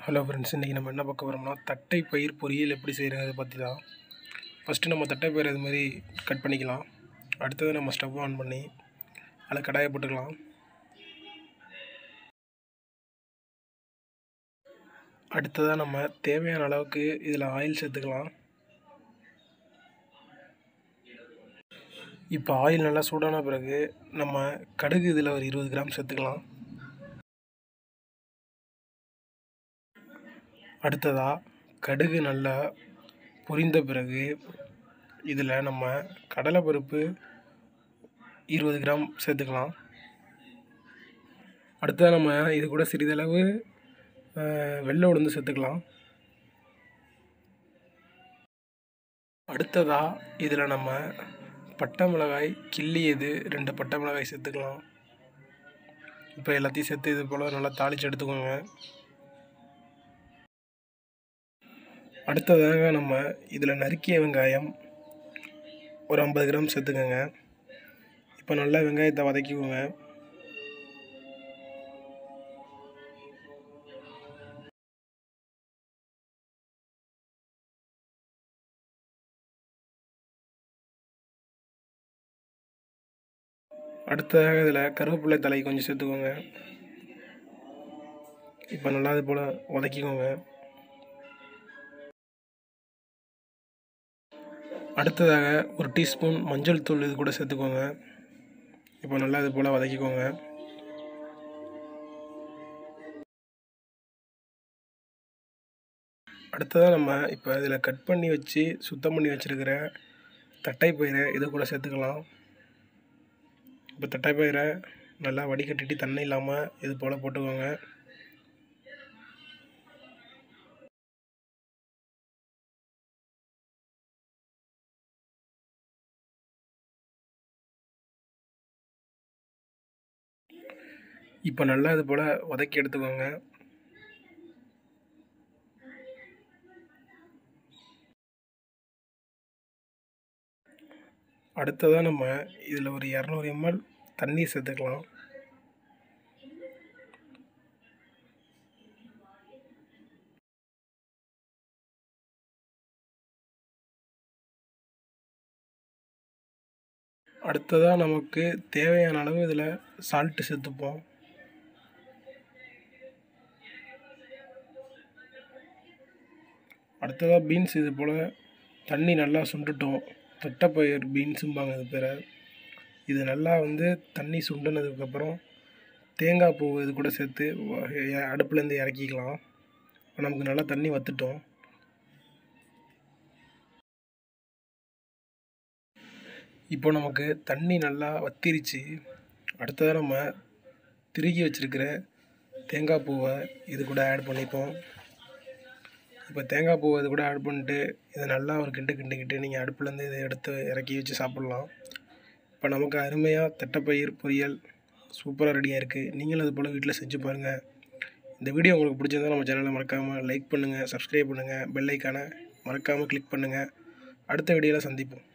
hello friends இன்றைக்கி நம்ம என்ன பார்க்க போகிறோம்னா தட்டை பயிர் பொரியல் எப்படி செய்கிறத பற்றி தான் ஃபஸ்ட்டு நம்ம தட்டை பயிர் இது மாதிரி கட் பண்ணிக்கலாம் அடுத்தது நம்ம ஸ்டவ் ஆன் பண்ணி அதில் கடாயை போட்டுக்கலாம் அடுத்ததாக நம்ம தேவையான அளவுக்கு இதில் ஆயில் சேர்த்துக்கலாம் இப்போ ஆயில் நல்லா சூடான பிறகு நம்ம கடுகு இதில் ஒரு இருபது கிராம் சேர்த்துக்கலாம் அடுத்ததாக கடுகு நல்லா பொரிந்த பிறகு இதில் நம்ம கடலைப்பருப்பு இருபது கிராம் சேர்த்துக்கலாம் அடுத்ததாக நம்ம இது கூட சிறிதளவு வெள்ளை உளுந்து சேர்த்துக்கலாம் அடுத்ததாக இதில் நம்ம பட்டை மிளகாய் கிள்ளியது ரெண்டு பட்டை மிளகாய் சேர்த்துக்கலாம் இப்போ எல்லாத்தையும் சேர்த்து இது போல் நல்லா தாளித்து எடுத்துக்கோங்க அடுத்ததாக நம்ம இதில் நறுக்கிய வெங்காயம் ஒரு ஐம்பது கிராம் சேர்த்துக்கோங்க இப்போ நல்லா வெங்காயத்தை வதக்கிக்கோங்க அடுத்ததாக இதில் கருவேப்பிலை தலை கொஞ்சம் சேர்த்துக்கோங்க இப்போ நல்லா இது போல் வதக்கிக்கோங்க அடுத்ததாக ஒரு டீஸ்பூன் மஞ்சள் தூள் இது கூட சேர்த்துக்கோங்க இப்போ நல்லா இது போல் வதக்கிக்கோங்க அடுத்ததாக நம்ம இப்போ இதில் கட் பண்ணி வச்சு சுத்தம் பண்ணி வச்சுருக்கிற தட்டை பயிரை இது கூட சேர்த்துக்கலாம் இப்போ தட்டை பயிரை நல்லா வடிகட்டிட்டு தண்ணி இல்லாமல் இது போல் போட்டுக்கோங்க இப்போ நல்லா இது போல் வதக்கி எடுத்துக்கோங்க அடுத்ததாக நம்ம இதில் ஒரு இரநூறு எம்எல் தண்ணி சேர்த்துக்கலாம் அடுத்ததாக நமக்கு தேவையான அளவு இதில் சால்ட்டு சேர்த்துப்போம் அடுத்ததாக பீன்ஸ் இது போல் தண்ணி நல்லா சுண்டுட்டோம் தட்டைப்பயிர் பீன்ஸும்பாங்க இது பேர் இது நல்லா வந்து தண்ணி சுண்டுனதுக்கப்புறம் தேங்காய் பூ இது கூட சேர்த்து அடுப்புலேருந்து இறக்கிக்கலாம் நமக்கு நல்லா தண்ணி வத்துட்டோம் இப்போ நமக்கு தண்ணி நல்லா வத்திருச்சு அடுத்ததாக நம்ம திருகி வச்சுருக்கிற தேங்காய் பூவை இது கூட ஆட் பண்ணிப்போம் இப்போ தேங்காய் பூவை இது கூட ஆட் பண்ணிட்டு இதை நல்லா ஒரு கிண்டு கிண்டிக்கிட்டு நீங்கள் அடுப்புலேருந்து இதை எடுத்து இறக்கி வச்சு சாப்பிட்லாம் இப்போ நமக்கு அருமையாக தட்டைப்பயிர் பொரியல் சூப்பராக ரெடியாக இருக்குது நீங்களும் அது போல் வீட்டில் செஞ்சு பாருங்கள் இந்த வீடியோ உங்களுக்கு பிடிச்சிருந்தால் நம்ம சேனலை மறக்காமல் லைக் பண்ணுங்கள் சப்ஸ்கிரைப் பண்ணுங்கள் பெல் ஐக்கானை மறக்காமல் கிளிக் பண்ணுங்கள் அடுத்த வீடியோவில் சந்திப்போம்